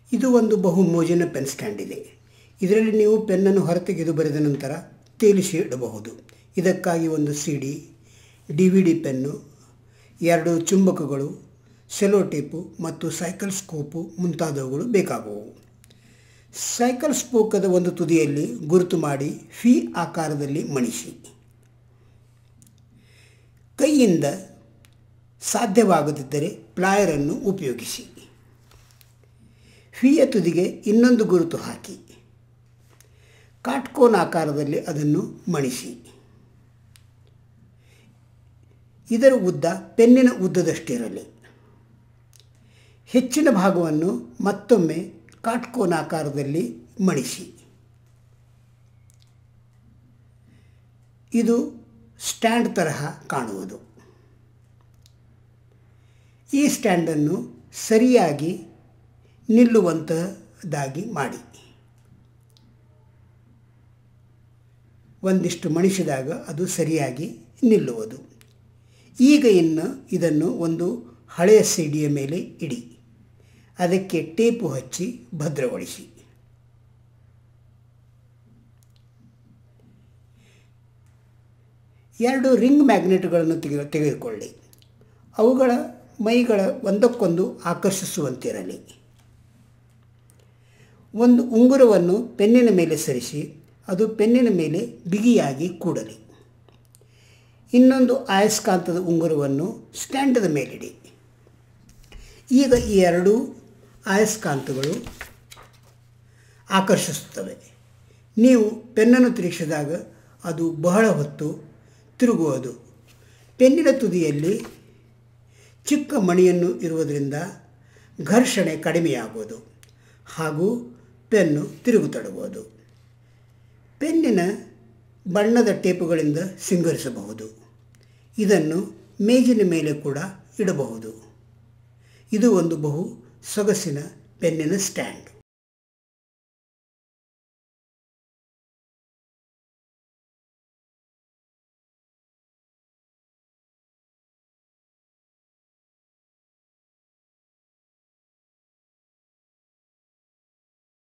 ಇದು ಒಂದು ಬಹು ಮೋಜಿನ ಪೆನ್ ಸ್ಟ್ಯಾಂಡ್ ಇದೆ ಇದರಲ್ಲಿ ನೀವು ಪೆನ್ನನ್ನು ಹೊರತೆಗೆದು ಬರೆದ ನಂತರ ತೇಲಿಸಿ ಇಡಬಹುದು ಇದಕ್ಕಾಗಿ ಒಂದು C D D V D pen ಎರಡು ಚುಂಬಕಗಳು ಸೆಲೋ ಟೇಪು ಮತ್ತು ಸೈಕಲ್ ಸ್ಕೋಪು ಮುಂತಾದವುಗಳು ಬೇಕಾಗುವು ಸೈಕಲ್ ಸ್ಪೋಕದ ಒಂದು ತುದಿಯಲ್ಲಿ ಗುರುತು ಮಾಡಿ ಫಿ ಆಕಾರದಲ್ಲಿ ಮಣಿಸಿ ಕೈಯಿಂದ ಸಾಧ್ಯವಾಗದಿದ್ದರೆ ಪ್ಲಾಯರನ್ನು ಉಪಯೋಗಿಸಿ ಫಿಯ ತುದಿಗೆ ಇನ್ನೊಂದು ಗುರುತು ಹಾಕಿ ಕಾಟ್ಕೋನ್ ಆಕಾರದಲ್ಲಿ ಅದನ್ನು ಮಣಿಸಿ ಇದರ ಉದ್ದ ಪೆನ್ನಿನ ಉದ್ದದಷ್ಟಿರಲಿ ಹೆಚ್ಚಿನ ಭಾಗವನ್ನು ಮತ್ತೊಮ್ಮೆ ಕಾಟ್ಕೋನ್ ಆಕಾರದಲ್ಲಿ ಮಣಿಸಿ ಇದು ಸ್ಟ್ಯಾಂಡ್ ತರಹ ಕಾಣುವುದು ಈ ಸ್ಟ್ಯಾಂಡನ್ನು ಸರಿಯಾಗಿ ನಿಲ್ಲುವಂತಹದ್ದಾಗಿ ಮಾಡಿ ಒಂದಿಷ್ಟು ಮಣಿಸಿದಾಗ ಅದು ಸರಿಯಾಗಿ ನಿಲ್ಲುವುದು ಈಗ ಇನ್ನು ಇದನ್ನು ಒಂದು ಹಳೆಯ ಸಿಡಿಯ ಮೇಲೆ ಇಡಿ ಅದಕ್ಕೆ ಟೇಪು ಹಚ್ಚಿ ಭದ್ರಗೊಳಿಸಿ ಎರಡು ರಿಂಗ್ ಮ್ಯಾಗ್ನೆಟ್ಗಳನ್ನು ತೆಗೆ ತೆಗೆದುಕೊಳ್ಳಿ ಅವುಗಳ ಮೈಗಳ ಒಂದಕ್ಕೊಂದು ಆಕರ್ಷಿಸುವಂತಿರಲಿ ಒಂದು ಉಂಗುರವನ್ನು ಪೆನ್ನಿನ ಮೇಲೆ ಸರಿಸಿ ಅದು ಪೆನ್ನಿನ ಮೇಲೆ ಬಿಗಿಯಾಗಿ ಕೂಡಲಿ ಇನ್ನೊಂದು ಆಯಸ್ಕಾಂತದ ಉಂಗುರವನ್ನು ಸ್ಟ್ಯಾಂಡದ ಮೇಲಿಡಿ ಈಗ ಈ ಎರಡೂ ಆಯಸ್ಕಾಂತಗಳು ಆಕರ್ಷಿಸುತ್ತವೆ ನೀವು ಪೆನ್ನನ್ನು ತಿರುಗಿಸಿದಾಗ ಅದು ಬಹಳ ಹೊತ್ತು ತಿರುಗುವುದು ಪೆನ್ನಿನ ತುದಿಯಲ್ಲಿ ಚಿಕ್ಕ ಮಣಿಯನ್ನು ಇರುವುದರಿಂದ ಘರ್ಷಣೆ ಕಡಿಮೆಯಾಗುವುದು ಹಾಗೂ ಪೆನ್ನು ತಿರುಗುತೊಡಗುವುದು ಪೆನ್ನಿನ ಬಣ್ಣದ ಟೇಪುಗಳಿಂದ ಸಿಂಗರಿಸಬಹುದು ಇದನ್ನು ಮೇಜಿನ ಮೇಲೆ ಕೂಡ ಇಡಬಹುದು ಇದು ಒಂದು ಬಹು ಸೊಗಸಿನ ಪೆನ್ನಿನ ಸ್ಟ್ಯಾಂಡ್